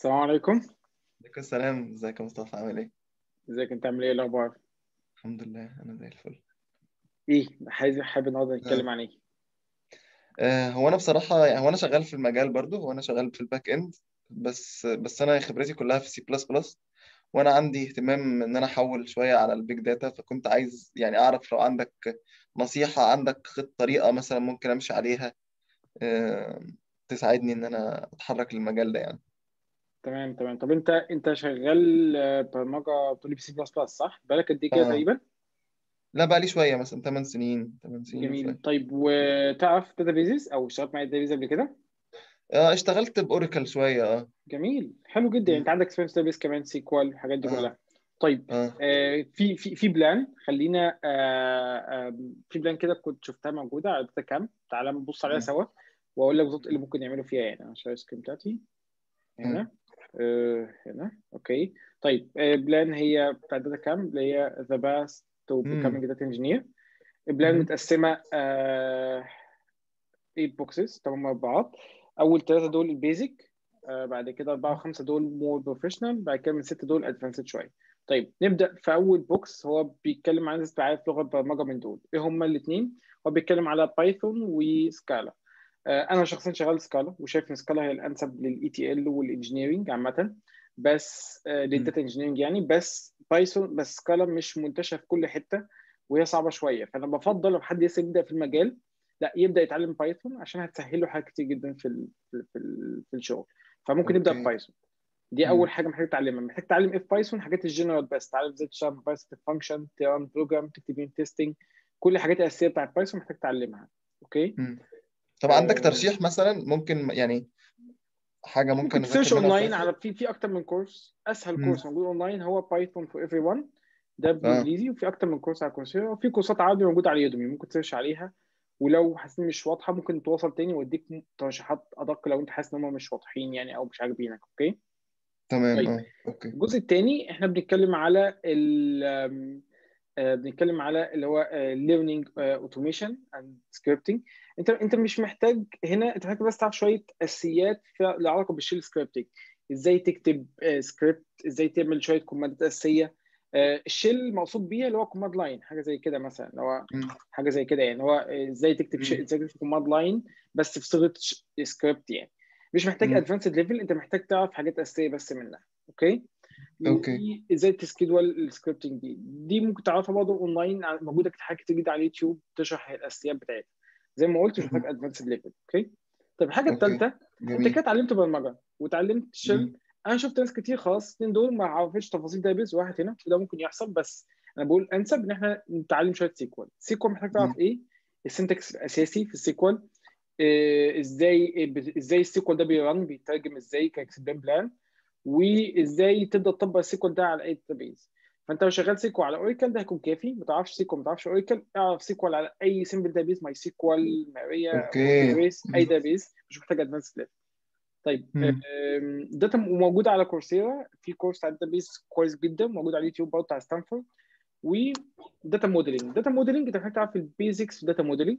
السلام عليكم عليكم السلام ازيك يا مصطفى عامل ايه؟ ازيك انت عامل ايه إيه الاخبار الحمد لله انا زي الفل ايه عايز حابب النهارده نتكلم عن ايه آه هو انا بصراحة يعني هو انا شغال في المجال برضو هو انا شغال في الباك اند بس بس انا خبرتي كلها في سي بلس بلس وانا عندي اهتمام ان انا احول شوية على البيج داتا فكنت عايز يعني اعرف لو عندك نصيحة عندك خط طريقة مثلا ممكن امشي عليها آه تساعدني ان انا اتحرك للمجال ده يعني تمام تمام طب انت انت شغال آه، برمجه بتقولي بي سي بلس بلس صح بقالك قد ايه كده اه تقريبا لا بقى لي شوية مثلا 8 سنين 8 سنين جميل وشوية طيب وتعرف داتابيزز او اشتغلت مع داتابيز قبل كده آه اشتغلت باوراكل شوية اه جميل حلو جدا يعني مم. انت عندك اكسبيرينس داتابيز كمان سيكوال الحاجات دي اه كلها طيب اه آه في في في بلان خلينا آه آه في بلان كده كنت شفتها موجوده على داتا كام تعالى نبص عليها مم. سوا واقول لك بالظبط ايه اللي ممكن نعمله فيها يعني انا شايف السكرين بتاعتي مم. هنا آه هنا اوكي طيب آه بلان هي بتاع داتا كام اللي هي ذا باست تو مم. becoming داتا انجينير بلان مم. متقسمه آه 8 بوكسز تمام مربعات اول ثلاثه دول البيزك آه بعد كده اربعه وخمسه دول مور بروفيشنال بعد كده من سته دول ادفانسد شويه طيب نبدا في اول بوكس هو بيتكلم عن ناس عارف لغه برمجه من دول ايه هما الاثنين هو بيتكلم على بايثون وسكالا آه، انا شخصيا شغال سكالا وشايف ان سكالا هي الانسب للاي تي ال والانجينيرنج عامه بس آه، مم. للداتا انجينيرنج يعني بس بايثون بس سكالا مش منتشره في كل حته وهي صعبه شويه فانا بفضل لو حد لسه يبدا في المجال لا يبدا يتعلم بايثون عشان هتسهل له حاجات كتير جدا في ال في ال في, ال في الشغل فممكن يبدا اوكي ببايثون دي مم. اول حاجه محتاج تتعلمها محتاج تتعلم ايه في بايثون حاجات الجنرال بس تعرف ازاي تشتغل بايثون فانكشن تران بروجرام تكتب يونت تيستنج كل الحاجات الاساسيه بتاعت بايثون محتاج تتعلمها اوكي مم. طب عندك آه، ترشيح مثلا ممكن يعني حاجة ممكن ممكن تسيرش أذاكر منها اونلاين في على في في اكتر من كورس اسهل مم. كورس موجود اونلاين هو بايثون فور ايفري ون ده اه بالانجليزي وفي اكتر من كورس على كورسيرا وفي كورسات عربي موجوده على يودمي ممكن تسيرش عليها ولو حاسس إن مش واضحه ممكن تتواصل تاني واديك ترشيحات ادق لو انت حاسس ان هم مش واضحين يعني او مش عاجبينك اوكي تمام طيب اه اوكي الجزء الثاني احنا بنتكلم على ال آم، آه، بنتكلم على اللي هو ليرنينج اوتوميشن اند سكريبتنج انت انت مش محتاج هنا انت محتاج بس تعرف شويه اساسيات فيها لها علاقه بالشيل سكريبتنج ازاي تكتب سكريبت ازاي تعمل شويه كوماندات اساسيه آه، الشيل المقصود بيها اللي هو كوماند لاين حاجه زي كده مثلا اللي هو مم. حاجه زي كده يعني هو آه، ازاي تكتب شيء مم. ازاي تكتب كوماند لاين بس في صيغه سكريبت يعني مش محتاج مم. ادفانسد ليفل انت محتاج تعرف حاجات اساسيه بس منها اوكي اوكي وازاي تسكيدول السكريبتنج دي دي ممكن تعرفها برضه اونلاين موجوده حاجات كتير جدا على اليوتيوب تشرح الاساسيات بتاعتها زي ما قلت مش محتاج مم. ادفانسد ليفل اوكي طب الحاجه اوكي الثالثه انت كده جميل اتعلمت برمجه وتعلمت شيل مم. انا شفت ناس كتير خلاص الاثنين دول ما عرفتش تفاصيل داتابيز واحد هنا وده ممكن يحصل بس انا بقول انسب ان احنا نتعلم شويه سيكوال سيكوال محتاج تعرف مم. ايه السنتكس الاساسي في السيكوال إيه ازاي ازاي السيكوال ده بيرن بيترجم ازاي كاكسبلين بلان وازاي تبدا تطبق السيكوال ده على اي داتابيز فانت لو شغال سيكوال على اوراكل ده هيكون كافي ما تعرفش سيكوال ما تعرفش اوراكل اعرف سيكوال على اي سمبل داتابيز ماي سيكوال ماريا اوكي بوستجريس اي مم. داتابيز مش محتاج ادفانس ليفل طيب مم. أم، داتا موجود على كورسيرا في كورس على الداتابيز كويس جدا موجود على اليوتيوب برضه بتاع ستانفورد وداتا موديلنج داتا موديلنج انت محتاج تعرف البيزكس في داتا موديلنج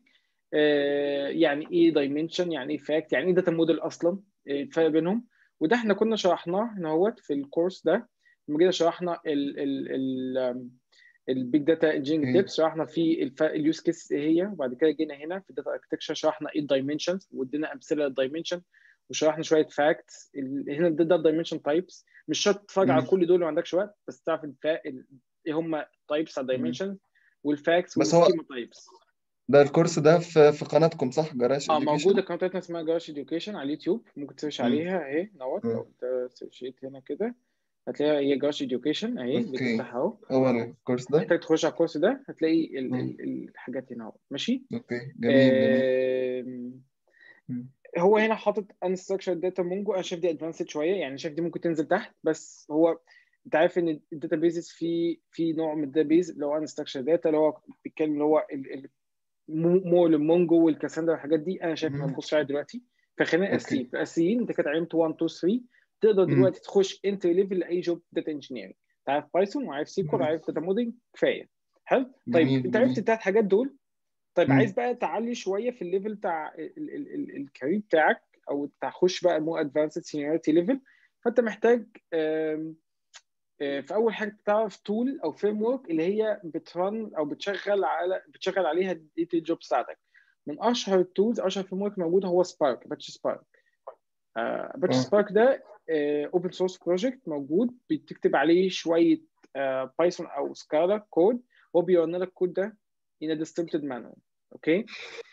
يعني ايه دايمنشن يعني ايه فاكت يعني ايه داتا موديل اصلا آه، الفرق بينهم وده احنا كنا شرحناه هنا اهوت في الكورس ده لما جينا شرحنا ال ال ال البيج داتا انجينيرنج اوكي ديبس شرحنا في اليوز كيس ايه هي وبعد كده جينا هنا في الداتا اركتكشر شرحنا ايه الدايمنشنز وادينا امثله للدايمنشن وشرحنا شويه فاكتس هنا ده الدايمنشن تايبس مش شرط تتفرج على مم. كل دول لو ما عندكش وقت بس تعرف الفا... ال- ايه هم تايبس على مم. الدايمنشن والفاكتس بس هو والسكيما تايبس ده الكورس ده في في قناتكم صح جراش اه موجوده اديوكيشن قناه بتاعتنا اسمها جراش اديوكيشن على اليوتيوب ممكن تسيرش مم. عليها اهي نوت لو مم. انت سيرشيت هنا كده هتلاقيها هي جراش اديوكيشن اهي اللينك اوكي بتاعها اهو هو الكورس ده محتاج تخش على الكورس ده هتلاقي ال مم. ال الحاجات هنا اهو ماشي اوكي جميل جميل آم، مم. هو هنا حاطط unstructured data mongo انا شايف دي ادفانسد شويه يعني شايف دي ممكن تنزل تحت بس هو انت عارف ان الداتا بيزز في في نوع من الداتا بيز اللي هو unstructured data اللي هو بيتكلم اللي هو ال- ال- مو مو المونجو والكاساندرا والحاجات دي انا شايف انها مم. تبص عليها دلوقتي فخلينا الاساسيين اوكي في الاساسيين انت كده اتعلمت 1 2 3 تقدر مم. دلوقتي تخش انتري ليفل لاي جوب داتا انجينيرنج انت عارف بايثون وعارف سيكول مم. وعارف داتا موديل كفايه حلو طيب جميل انت عرفت جميل الثلاث حاجات دول طيب مم. عايز بقى تعلي شويه في الليفل بتاع ال- ال- ال- الكارير بتاعك او تخش بقى مو ادفانسد سينيورتي ليفل فانت محتاج آم، آه، في اول حاجه تعرف تول او فريم ورك اللي هي بترن او بتشغل على بتشغل عليها الديتا جوب بتاعتك من اشهر التولز اشهر فريم ورك موجود هو سبارك باتش سبارك باتش اه سبارك ده اوبن سورس بروجكت موجود بتكتب عليه شويه بايثون او سكالا كود هو بيرن لك الكود ده in a distributed manner اوكي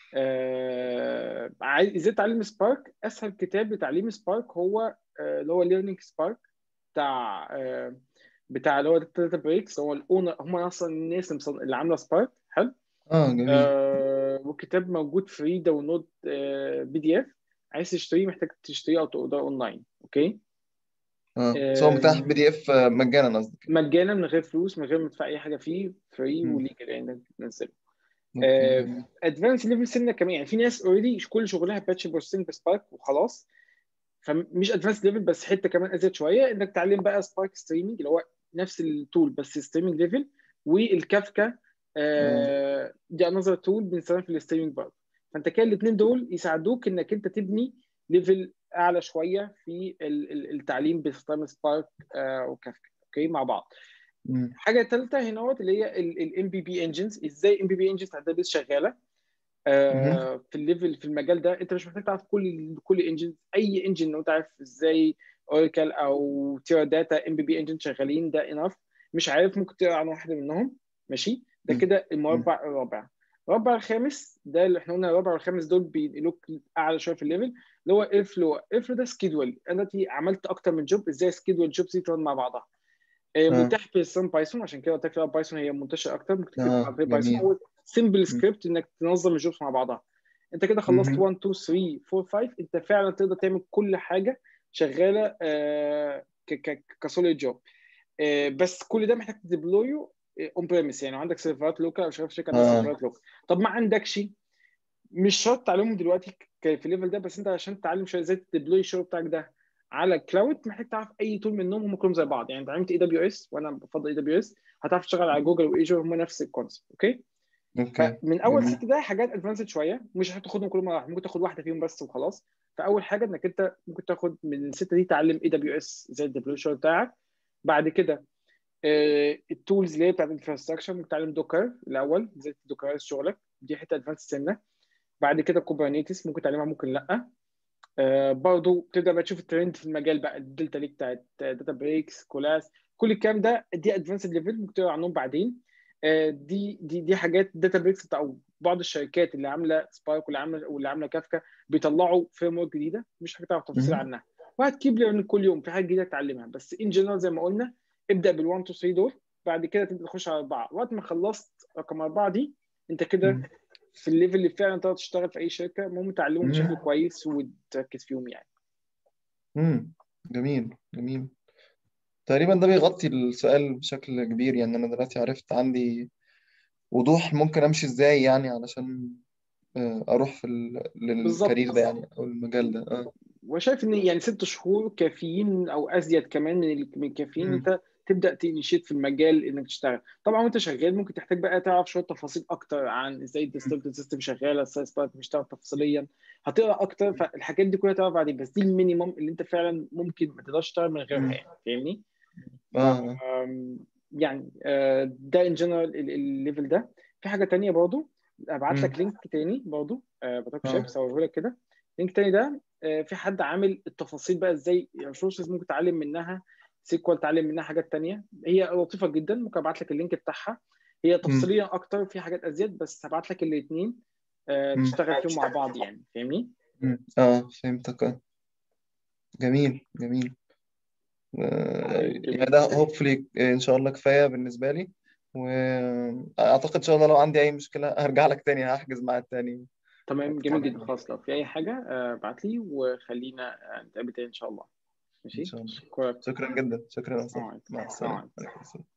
آه، عايز ازاي تعلم سبارك اسهل كتاب لتعليم سبارك هو آه، اللي هو ليرنينج سبارك بتاع آه، بتاع اللي هو داتا بريكس هو الاونر هم اصلا الناس اللي مصن- اللي عامله سبارك حلو اه جميل آه، والكتاب موجود فري داونلود بي دي اف عايز تشتريه محتاج تشتريه او تقدر اونلاين اوكي اه بس هو متاح آم، بي دي اف مجانا قصدك مجانا من غير فلوس من غير ما تدفع اي حاجه فيه فري مم. وليجل يعني انك تنزله اوكي جميل ادفانس ليفل سنه كمان يعني في ناس اوريدي كل شغلها باتش بروسيسنج بسبارك وخلاص فمش ادفانس ليفل بس حته كمان ازيد شويه انك تتعلم بقى سبارك ستريمنج اللي هو نفس التول بس ستريمنج ليفل والكافكا اه آه، دي انذر تول بنستخدمها في الستريمنج برضه فانت كان الاثنين دول يساعدوك انك انت تبني ليفل اعلى شويه في ال- ال- التعليم باستخدام سبارك وكافكا اوكي مع بعض مم. حاجه ثالثه هنا هو اللي هي الام بي بي انجنز ازاي ام بي بي انجنز بتاعت شغاله مهم. آه، في الليفل في المجال ده انت مش محتاج تعرف كل كل انجن اي انجن لو انت عارف ازاي اوراكل او تيرا داتا ام بي بي انجن شغالين ده انف مش عارف ممكن تقرا عن واحده منهم ماشي ده مم. كده مم. المربع الرابع المربع الخامس ده اللي احنا قلنا الرابع والخامس دول بينقلوك اعلى شويه في الليفل اللي هو اير فلو اير فلو ده سكيدول انا دلوقتي عملت اكتر من جوب ازاي سكيدول جوبز دي ترن مع بعضها آه، اه متاح باستخدام بايثون عشان كده قلت لك لا، بايثون هي منتشره اكتر ممكن تكتب اه على بايثون جميل هو سمبل مم. سكريبت انك تنظم الجوبز مع بعضها انت كده خلصت مهم. 1 2 3 4 5 انت فعلا تقدر تعمل كل حاجه شغاله آه، ك- ك- كسوليد جوب آه، بس كل ده محتاج تديبلويه اون بريمس يعني عندك سيرفرات لوكال او شغال في شركه عندها اه سيرفرات لوكال طب ما عندكش مش شرط تعلمهم دلوقتي ك- في الليفل ده بس انت عشان تتعلم شويه ازاي تديبلوي الشغل بتاعك ده على الكلاود محتاج تعرف اي تول منهم هم كلهم زي بعض يعني انت عملت اي دبليو اس وانا بفضل اي دبليو اس هتعرف تشتغل على جوجل وايجور هم نفس الكونسيبت اوكي اوكي فمن اول جميل ست ده حاجات ادفانسد شويه مش هتاخدهم كلهم مره واحده ممكن تاخد واحده فيهم بس وخلاص فاول حاجه انك انت ممكن تاخد من السته دي تعلم اي دبليو اس زي الدبليو شغل بتاعك بعد كده آه، التولز اللي هي بتاعت الانفراستراكشر ممكن تتعلم دوكر الاول ازاي تدوكرايز شغلك دي حته ادفانس سنه بعد كده كوبرنيتس ممكن تعلمها ممكن لا آه برضو بتبدا بقى تشوف الترند في المجال بقى الدلتا ليك بتاعت داتا بريكس كولاس كل الكلام ده دي ادفانسد ليفل ممكن تقرا عنهم بعدين آه دي دي دي حاجات داتا بريكس بتاع بعض الشركات اللي عامله سبارك واللي عامله واللي عامله كافكا بيطلعوا فريم ورك جديده مش هتعرف تفاصيل مهم. عنها وهتكيب ليرن كل يوم في حاجه جديده تتعلمها بس ان جنرال زي ما قلنا ابدا بال 1 2 3 دول بعد كده تبدا تخش على اربعه وقت ما خلصت رقم اربعه دي انت كده مم. في الليفل اللي فعلا تقدر تشتغل في اي شركه المهم تعلمهم بشكل مم. كويس وتركز فيهم يعني مم. جميل جميل تقريبا ده بيغطي السؤال بشكل كبير يعني انا دلوقتي عرفت عندي وضوح ممكن امشي ازاي يعني علشان آه، اروح في ال... للكارير بالظبط ده يعني او المجال ده اه وشايف ان يعني ست شهور كافيين او ازيد كمان من ال- من كافيين مم. انت تبدا تنشيت في المجال انك تشتغل طبعا وانت شغال ممكن تحتاج بقى تعرف شويه تفاصيل اكتر عن ازاي الديستريبيوتد سيستم شغاله ازاي سبارك بيشتغل تفصيليا هتقرا اكتر فالحاجات دي كلها تعرف بعدين بس دي المينيمم اللي انت فعلا ممكن ما تقدرش تشتغل من غيرها مم. يعني فاهمني؟ اه آم، يعني آه، ده ان جنرال الليفل ده في حاجه تانية برضو ابعت مم. لك لينك تاني برضو آه، بتاعك شاب اه صوره لك كده لينك تاني ده آه، في حد عامل التفاصيل بقى ازاي ريسورسز ممكن تتعلم منها سيكوال تعلم منها حاجات تانية هي لطيفه جدا ممكن ابعت لك اللينك بتاعها هي مم. تفصيليا اكتر في حاجات ازيد بس هبعت لك الاثنين مم. تشتغل فيهم مع بعض يعني فاهمني؟ مم. اه فهمتك اه جميل جميل آه، طيب يعني جميل ده hopefully ان شاء الله كفايه بالنسبه لي واعتقد ان شاء الله لو عندي اي مشكله هرجع لك تاني هحجز معاك تاني تمام جميل اتكلم جدا خلاص لو في اي حاجه آه، ابعت لي وخلينا آه، نتقابل تاني ان شاء الله ان ماشي شاء الله اشكرك شكرا جدا شكرا يا السلام مصطفى عليكم مع السلام السلامه عليكم عليكم السلام